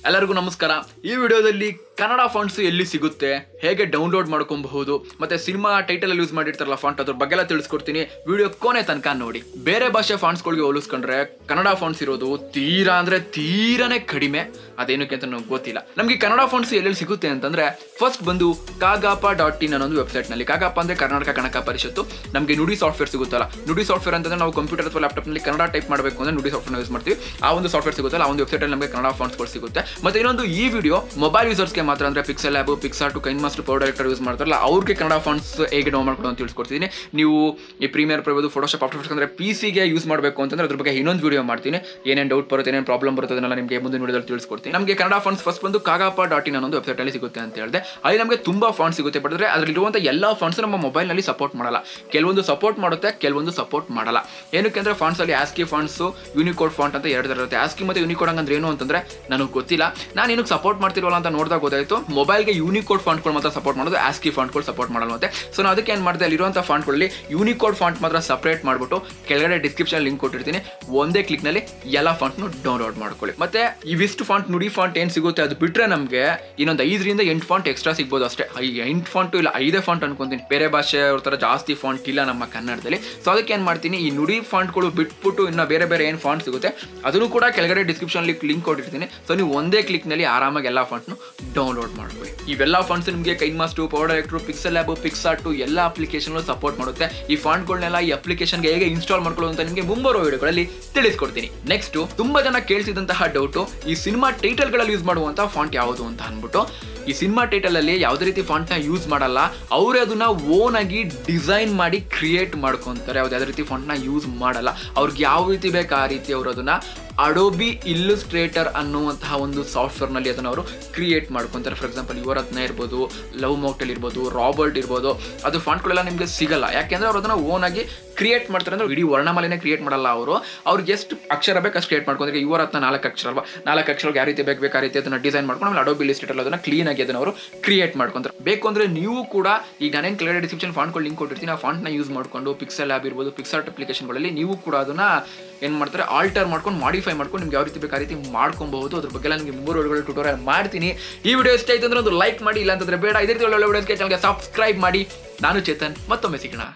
ಎಲ್ಲರಿಗೂ ನಮಸ್ಕಾರ ಈ ವಿಡಿಯೋದಲ್ಲಿ ಕನ್ನಡ ಫಾಂಟ್ಸ್ ಎಲ್ಲಿ ಸಿಗುತ್ತೆ ಹೇಗೆ ಡೌನ್ಲೋಡ್ ಮಾಡ್ಕೊಬಹುದು ಮತ್ತೆ ಸಿನಿಮಾ ಟೈಟಲ್ ಅಲ್ಲಿ ಯೂಸ್ ಮಾಡಿರ್ತಾರಲ್ಲ ಫಾಂಟ್ ಅದ್ರ ಬಗ್ಗೆ ಎಲ್ಲ ತಿಳಿಸ್ಕೊಡ್ತೀನಿ ವಿಡಿಯೋ ಕೊನೆ ತನಕ ನೋಡಿ ಬೇರೆ ಭಾಷೆ ಫಾಂಟ್ಸ್ಗಳಿಗೆ ಹೋಲಿಸ್ಕೊಂಡ್ರೆ ಕನ್ನಡ ಫಾಂಟ್ಸ್ ಇರೋದು ತೀರಾ ಅಂದ್ರೆ ತೀರಾನೇ ಕಡಿಮೆ ಅದೇನಕ್ಕೆ ಅಂತ ನಮ್ಗೆ ಗೊತ್ತಿಲ್ಲ ನಮಗೆ ಕನ್ನಡ ಫಾಂಟ್ಸ್ ಎಲ್ಲೆಲ್ಲಿ ಸಿಗುತ್ತೆ ಅಂತಂದ್ರೆ ಫಸ್ಟ್ ಬಂದು ಕಾಗಾಪ ಡಾಟ್ ಇನ್ ಅನ್ನೋ ವೆಬ್ಸೈಟ್ ನಲ್ಲಿ ಕಾಗಾಪ ಅಂದ್ರೆ ಕರ್ನಾಟಕ ಕಣಕ ಪರಿಷತ್ತು ನಮಗೆ ನುಡಿ ಸಾಫ್ಟ್ವೇರ್ ಸಿಗುತ್ತಲ್ಲ ನುಡಿ ಸಾಫ್ಟ್ವೇರ್ ಅಂತಂದ್ರೆ ನಾವು ಕಂಪ್ಯೂಟರ್ ಅಥವಾ ಲ್ಯಾಪ್ಟಾಪ್ ನಲ್ಲಿ ಕನ್ನಡ ಟೈಪ್ ಮಾಡಬೇಕು ಅಂದ್ರೆ ನುಡಿ ಸಾಫ್ಟ್ವೇರ್ ಯೂಸ್ ಮಾಡ್ತೀವಿ ಆ ಒಂದು ಸಾಫ್ಟ್ವೇರ್ ಸಿಗುತ್ತಲ್ಲ ಆ ಒಂದು ವೆಬ್ಸೈಟ್ ಅಲ್ಲಿ ನಮಗೆ ಕನ್ನಡ ಫಾಂಟ್ಸ್ಗಳು ಸಿಗುತ್ತೆ ಮತ್ತೆ ಇನ್ನೊಂದು ಈ ವಿಡಿಯೋ ಮೊಬೈಲ್ ಯೂಸರ್ಸ್ಗೆ ಮಾತ್ರ ಅಂದ್ರೆ pixel lab PicsArt KineMaster power director use ಮಾಡ್ತಾರಲ್ಲ ಅವ್ರಿಗೆ ಕನ್ನಡ ಫಾಂಟ್ಸ್ ಹೇಗೆ ಡೌನ್ ಮಾಡ್ಕೊಂಡು ಅಂತ ತಿಳಿಸ್ಕೊಡ್ತೀನಿ ನೀವು ಈ ಪ್ರೀಮಿಯರ್ ಪ್ರಬೋದು ಫೋಟೋಶಾಪ್ ಆಫ್ಟರ್ ಎಫೆಕ್ಟ್ಸ್ ಅಂದ್ರೆ ಪಿ ಸಿಗೆ ಯೂಸ್ ಮಾಡಬೇಕು ಅಂತಂದ್ರೆ ಅದ್ರ ಬಗ್ಗೆ ಇನ್ನೊಂದು ವಿಡಿಯೋ ಮಾಡ್ತೀನಿ ಏನೇನು ಡೌಟ್ ಬರುತ್ತೆ ಏನೇನು ಪ್ರಾಬ್ಲಮ್ ಬರುತ್ತೆ ಅದನ್ನೆಲ್ಲ ನಿಮಗೆ ಮುಂದಿನ ವಿಡಿಯೋದಲ್ಲಿ ತಿಳಿಸ್ಕೊಡ್ತೀನಿ ನಮಗೆ ಕನ್ನಡ ಫಾಂಟ್ಸ್ ಫಸ್ಟ್ ಬಂದು ಕಾಗಾಪ ಡಾಟ್ ಇನ್ ಅನ್ನೋ ವೆಬ್ಸೈಟ್ ಅಲ್ಲಿ ಸಿಗುತ್ತೆ ಅಂತ ಹೇಳಿದೆ ಅಲ್ಲಿ ನಮಗೆ ತುಂಬಾ ಫಾಂಟ್ ಸಿಗುತ್ತೆ ಬಟ್ ಅಂದ್ರೆ ಅದರಲ್ಲಿರುವಂಥ ಎಲ್ಲ ಫಾಂಟ್ಸ್ ನಮ್ಮ ಮೊಬೈಲ್ ನಲ್ಲಿ ಸಪೋರ್ಟ್ ಮಾಡಲ್ಲ ಕೆಲವೊಂದು ಸಪೋರ್ಟ್ ಮಾಡುತ್ತೆ ಕೆಲವೊಂದು ಸಪೋರ್ಟ್ ಮಾಡಲ್ಲ ಏನಕ್ಕೆ ಅಂದ್ರೆ ಫಾಂಟ್ಸ್ ಅಲ್ಲಿ ಆಸ್ಕಿ ಫಾಂಟ್ಸ್ ಯೂನಿಕೋಡ್ ಫಾಂಟ್ ಅಂತ ಎರಡು ಥರ ಇರುತ್ತೆ ಆಸ್ಕಿ ಮತ್ತೆ ಯೂನಿಕೋಡ್ ಹಂಗಂದ್ರೆ ಏನು ಅಂತಂದ್ರೆ ನನಗೆ ಗೊತ್ತಿಲ್ಲ ನಾನು ಏನಕ್ಕೆ ಸಪೋರ್ಟ್ ಮಾಡ್ತಿರೋಲ್ಲ ಅಂತ ನೋಡಿದಾಗ ಗೊತ್ತಾಯ್ತು ಮೊಬೈಲ್ಗೆ ಯೂನಿಕೋಡ್ ಫಾಂಟ್ಗಳು ಮಾತ್ರ ಸಪೋರ್ಟ್ ಮಾಡೋದು ಆಸ್ಕಿ ಫಾಂಟ್ಗಳು ಸಪೋರ್ಟ್ ಮಾಡಲ್ವಂತೆ ಸೊ ನಾನು ಅದಕ್ಕೆ ಏನು ಮಾಡಿದೆ ಅಲ್ಲಿರುವಂಥ ಫಾಂಟ್ಗಳಲ್ಲಿ ಯೂನಿಕೋಡ್ ಫಾಂಟ್ ಮಾತ್ರ ಸಪ್ರೇಟ್ ಮಾಡಿಬಿಟ್ಟು ಕೆಳಗಡೆ ಡಿಸ್ಕ್ರಿಪ್ಷನ್ ಲಿಂಕ್ ಕೊಟ್ಟಿರ್ತೀನಿ ಒಂದೇ ಕ್ಲಿಕ್ನಲ್ಲಿ ಎಲ್ಲ ಫಾಂಟ್ನು ಡೌನ್ಲೋಡ್ ಮಾಡ್ಕೊಳ್ಳಿ ಮತ್ತೆ ಇವಿಷ್ಟು ಫಾಂಟ್ ನುಡಿ ಫಾಂಟ್ ಏನು ಸಿಗುತ್ತೆ ಅದು ಬಿಟ್ಟರೆ ನಮಗೆ ಇನ್ನೊಂದು ಐದರಿಂದ ಎಂಟು ಫಾಂಟ್ ಎಕ್ಸ್ಟ್ರಾ ಸಿಗ್ಬೋದು ಅಷ್ಟೇ ಈ ಎಂಟು ಫಾಂಟು ಇಲ್ಲ ಐದೇ ಫಾಂಟ್ ಅನ್ಕೊಂತೀನಿ ಬೇರೆ ಭಾಷೆ ಅವ್ರ ಥರ ಜಾಸ್ತಿ ಫಾಂಟ್ ಇಲ್ಲ ನಮ್ಮ ಕನ್ನಡದಲ್ಲಿ ಸೊ ಅದಕ್ಕೆ ಏನು ಮಾಡ್ತೀನಿ ಈ ನುಡಿ ಫಾಂಟ್ಗಳು ಬಿಟ್ಬಿಟ್ಟು ಇನ್ನು ಬೇರೆ ಬೇರೆ ಏನು ಫಾಂಟ್ ಸಿಗುತ್ತೆ ಅದನ್ನು ಕೂಡ ಕೆಳಗಡೆ ಡಿಸ್ಕ್ರಿಪ್ಷನ್ ಲಿಂಕ್ ಕೊಟ್ಟಿರ್ತೀನಿ ಸೊ ನೀವು ಒಂದೇ ಕ್ಲಿಕ್ನಲ್ಲಿ ಆರಾಮಾಗಿ ಎಲ್ಲ ಫಾಂಟ್ನು ಡೌನ್ಲೋಡ್ ಮಾಡ್ಕೊಳ್ಳಿ ಇವೆಲ್ಲ ಫಾಂಟ್ಸ್ ನಿಮಗೆ KineMaster power director pixel lab PicsArt ಎಲ್ಲ ಅಪ್ಲಿಕೇಶನ್ ಸಪೋರ್ಟ್ ಮಾಡುತ್ತೆ ಈ ಫಾಂಟ್ಗಳನ್ನೆಲ್ಲ ಈ ಅಪ್ಲಿಕೇಶನ್ಗೆ ಹೇಗೆ ಇನ್ಸ್ಟಾಲ್ ಮಾಡ್ಕೊಳ್ಳೋದು ಅಂತ ನಿಮಗೆ ಮುಂಬರುವ ವಿಡಿಯೋಗಳಲ್ಲಿ ತಿಳಿಸ್ಕೊಡ್ತೀನಿ ನೆಕ್ಸ್ಟ್ ತುಂಬಾ ಜನ ಕೇಳಿಸಿದಂತಹ ಡೌಟು ಈ ಸಿನಿಮಾ ಟೈಟಲ್ಗಳಲ್ಲಿ ಯೂಸ್ ಮಾಡುವಂಥ ಫಾಂಟ್ ಯಾವುದು ಅಂತ ಅಂದ್ಬಿಟ್ಟು ಈ ಸಿನಿಮಾ ಟೈಟಲ್ ಅಲ್ಲಿ ಯಾವುದೇ ರೀತಿ ಫಾಂಟ್ ನ ಯೂಸ್ ಮಾಡಲ್ಲ ಅವರೇ ಅದನ್ನ ಓನ್ ಆಗಿ ಡಿಸೈನ್ ಮಾಡಿ ಕ್ರಿಯೇಟ್ ಮಾಡ್ಕೊಂತಾರೆ ಅವ್ರು ಯಾವುದೇ ರೀತಿ ಫಾಂಟ್ ನ ಯೂಸ್ ಮಾಡಲ್ಲ ಅವ್ರಿಗೆ ಯಾವ ರೀತಿ ಬೇಕು ಆ ರೀತಿ ಅವರು ಅದನ್ನ ಅಡೋಬಿ ಇಲ್ಲುಸ್ಟ್ರೇಟರ್ ಅನ್ನುವಂತಹ ಒಂದು ಸಾಫ್ಟ್ವೇರ್ನಲ್ಲಿ ಅದನ್ನು ಅವರು ಕ್ರಿಯೇಟ್ ಮಾಡ್ಕೊತಾರೆ ಫಾರ್ ಎಕ್ಸಾಂಪಲ್ ಯುವರತ್ನ ಇರ್ಬೋದು ಲವ್ ಮೋಕ್ಟೆಲ್ ಇರ್ಬೋದು ರಾಬರ್ಟ್ ಇರ್ಬೋದು ಅದು ಫಾಂಟ್ಗಳೆಲ್ಲ ನಿಮಗೆ ಸಿಗಲ್ಲ ಯಾಕೆಂದ್ರೆ ಅವ್ರು ಅದನ್ನು ಓನ್ ಆಗಿ ಕ್ರಿಯೇಟ್ ಮಾಡ್ತಾರೆ ಅಂದ್ರೆ ಇಡೀ ವರ್ಣಮಾಲೆನೇ ಕ್ರಿಯೇಟ್ ಮಾಡಲ್ಲ ಅವರು ಅವ್ರಿಗೆ ಎಷ್ಟು ಅಕ್ಷರ ಬೇಕು ಅಷ್ಟು ಕ್ರಿಯೇಟ್ ಮಾಡ್ಕೊಂಡ್ರೆ ಯುವರತ್ನ ನಾಲ್ಕು ಅಕ್ಷರ ಅಲ್ವಾ ನಾಲ್ಕು ಅಕ್ಷರಕ್ಕೆ ಯಾವ ರೀತಿ ಬೇಕು ಬೇಕು ಆ ರೀತಿ ಅದನ್ನ ಡಿಸೈನ್ ಮಾಡ್ಕೊಂಡು ಆಮೇಲೆ ಅಡೋಬಿ ಇಲ್ಲುಸ್ಟ್ರೇಟರ್ ಅದನ್ನ ಕ್ಲೀನ್ ಆಗಿ ಅದನ್ನ ಅವರು ಕ್ರಿಯೇಟ್ ಮಾಡ್ಕೊಂತಾರೆ ಬೇಕು ಅಂದ್ರೆ ನೀವು ಕೂಡ ಈಗ ನಾನೇನು ಕೆಳಗಡೆ ಡಿಸ್ಕ್ರಿಪ್ಷನ್ ಫಾಂಟ್ಗಳು ಲಿಂಕ್ ಕೊಟ್ಟಿರ್ತೀನಿ ಆ ಫಾಂಟ್ನ ಯೂಸ್ ಮಾಡಿಕೊಂಡು ಪಿಕ್ಸೆಲ್ ಆ್ಯಪ್ ಇರ್ಬೋದು ಪಿಕ್ಸಾರ್ಟ್ ಅಪ್ಲಿಕೇಶನ್ಗಳಲ್ಲಿ ನೀವು ಕೂಡ ಅದನ್ನ ಏನು ಮಾಡ್ತಾರೆ ಆಲ್ಟರ್ ಮಾಡ್ಕೊಂಡು ಮಾಡಿಫೈ ಮಾಡ್ಕೊಂಡು ನಿಮ್ಗೆ ಯಾವ ರೀತಿ ಬೇಕು ಆ ರೀತಿ ಮಾಡ್ಕೊಬಹುದು ಅದ್ರ ಬಗ್ಗೆ ಎಲ್ಲ ನಿಮಗೆ ಮೂರು ವಿಡಿಯೋಗಳು ಟ್ಯೂಟೋರಿಯಲ್ ಮಾಡ್ತೀನಿ ಈ ವಿಡಿಯೋ ಇಷ್ಟ ಆಯ್ತು ಅಂದ್ರೆ ಒಂದು ಲೈಕ್ ಮಾಡಿ ಇಲ್ಲ ಅಂತಂದ್ರೆ ಬೇಡ ಇದೇ ರೀತಿ ಒಳ್ಳೆ ಒಳ್ಳೆ ವಿಡಿಯೋಸ್ಗೆ ಚಾನಲ್ಗೆ ಸಬ್ಸ್ಕ್ರೈಬ್ ಮಾಡಿ ನಾನು ಚೇತನ್ ಮತ್ತೊಮ್ಮೆ ಸಿಗೋಣ